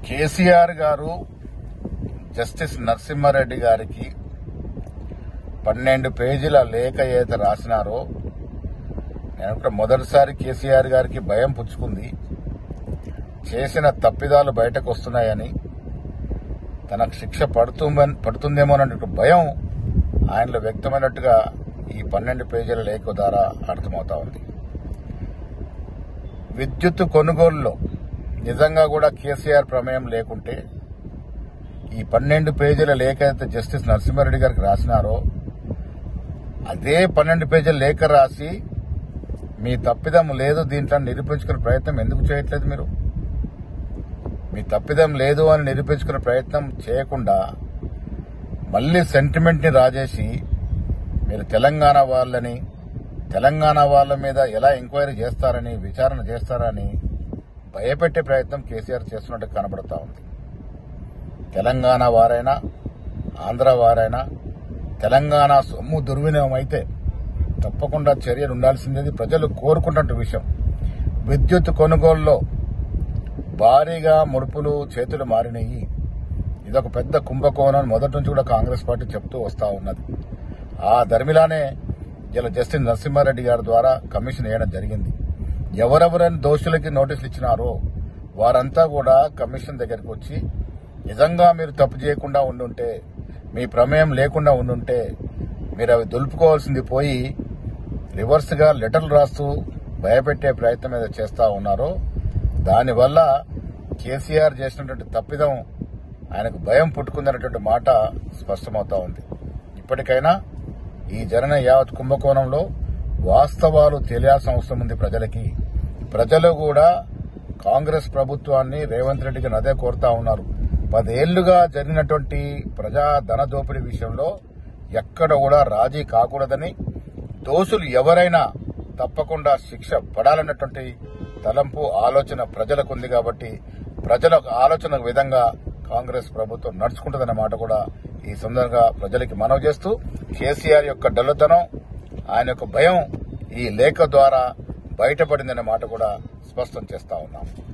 కేసీఆర్ గారు జస్టిస్ నరసింహారెడ్డి గారికి పన్నెండు పేజీల లేఖ ఏదైతే రాసినారో నేను కూడా మొదటిసారి కేసీఆర్ గారికి భయం పుచ్చుకుంది చేసిన తప్పిదాలు బయటకు వస్తున్నాయని తనకు శిక్ష పడుతుందని పడుతుందేమో అనే భయం ఆయనలో వ్యక్తమైనట్టుగా ఈ పన్నెండు పేజీల లేఖ ద్వారా అర్థమవుతా ఉంది విద్యుత్ కొనుగోలులో నిజంగా కూడా కేసీఆర్ ప్రమేయం లేకుంటే ఈ పన్నెండు పేజీల లేఖ అయితే జస్టిస్ నరసింహారెడ్డి గారికి రాసినారో అదే పన్నెండు పేజీల లేఖ రాసి మీ తప్పిదం లేదు దీంట్లో నిరూపించుకునే ప్రయత్నం ఎందుకు చేయట్లేదు మీరు మీ తప్పిదం లేదు అని నిరూపించుకునే ప్రయత్నం చేయకుండా మళ్ళీ సెంటిమెంట్ ని రాజేసి మీరు తెలంగాణ వాళ్ళని తెలంగాణ వాళ్ళ మీద ఎలా ఎంక్వైరీ చేస్తారని విచారణ చేస్తారని భయపెట్టే ప్రయత్నం కేసీఆర్ చేస్తున్నట్టు కనబడతా ఉంది తెలంగాణ వారైనా ఆంధ్ర వారైనా తెలంగాణ సొమ్ము దుర్వినియోగం అయితే తప్పకుండా చర్యలు ఉండాల్సిందేది ప్రజలు కోరుకుంటున్న విషయం విద్యుత్ కొనుగోలులో భారీగా ముడుపులు చేతులు మారినాయి ఇదొక పెద్ద కుంభకోణం మొదటి నుంచి కూడా కాంగ్రెస్ పార్టీ చెప్తూ వస్తా ఉన్నది ఆ ధర్మిలానే ఇలా జస్టిస్ నరసింహారెడ్డి గారి ద్వారా కమిషన్ వేయడం జరిగింది ఎవరెవరైనా దోషులకి నోటీసులు ఇచ్చినారో వారంతా కూడా కమిషన్ దగ్గరికి వచ్చి నిజంగా మీరు తప్పు చేయకుండా ఉండుంటే మీ ప్రమేయం లేకుండా ఉండుంటే మీరు అవి దులుపుకోవాల్సింది పోయి రివర్స్ గా లెటర్లు రాస్తూ భయపెట్టే ప్రయత్నం ఏదో చేస్తా ఉన్నారో దానివల్ల కేసీఆర్ చేసినటువంటి తప్పిదం ఆయనకు భయం పుట్టుకుందనేటువంటి మాట స్పష్టమవుతా ఉంది ఇప్పటికైనా ఈ జరణ యావత్ కుంభకోణంలో వాస్తవాలు తెలియాల్సిన అవసరం ఉంది ప్రజలకి ప్రజలు కూడా కాంగ్రెస్ ప్రభుత్వాన్ని రేవంత్ రెడ్డికి అదే కోరుతా ఉన్నారు పదేళ్లుగా జరిగినటువంటి ప్రజా ధన దోపిడీ విషయంలో ఎక్కడ కూడా రాజీ కాకూడదని దోషులు ఎవరైనా తప్పకుండా శిక్ష పడాలన్నటువంటి తలంపు ఆలోచన ప్రజలకు ఉంది కాబట్టి ప్రజల ఆలోచన విధంగా కాంగ్రెస్ ప్రభుత్వం నడుచుకుంటుందన్న మాట కూడా ఈ సందర్భంగా ప్రజలకి మనవి చేస్తూ కేసీఆర్ యొక్క డల్లతనం ఆయన యొక్క భయం ఈ లేఖ ద్వారా బయటపడిందనే మాట కూడా స్పష్టం చేస్తా ఉన్నాం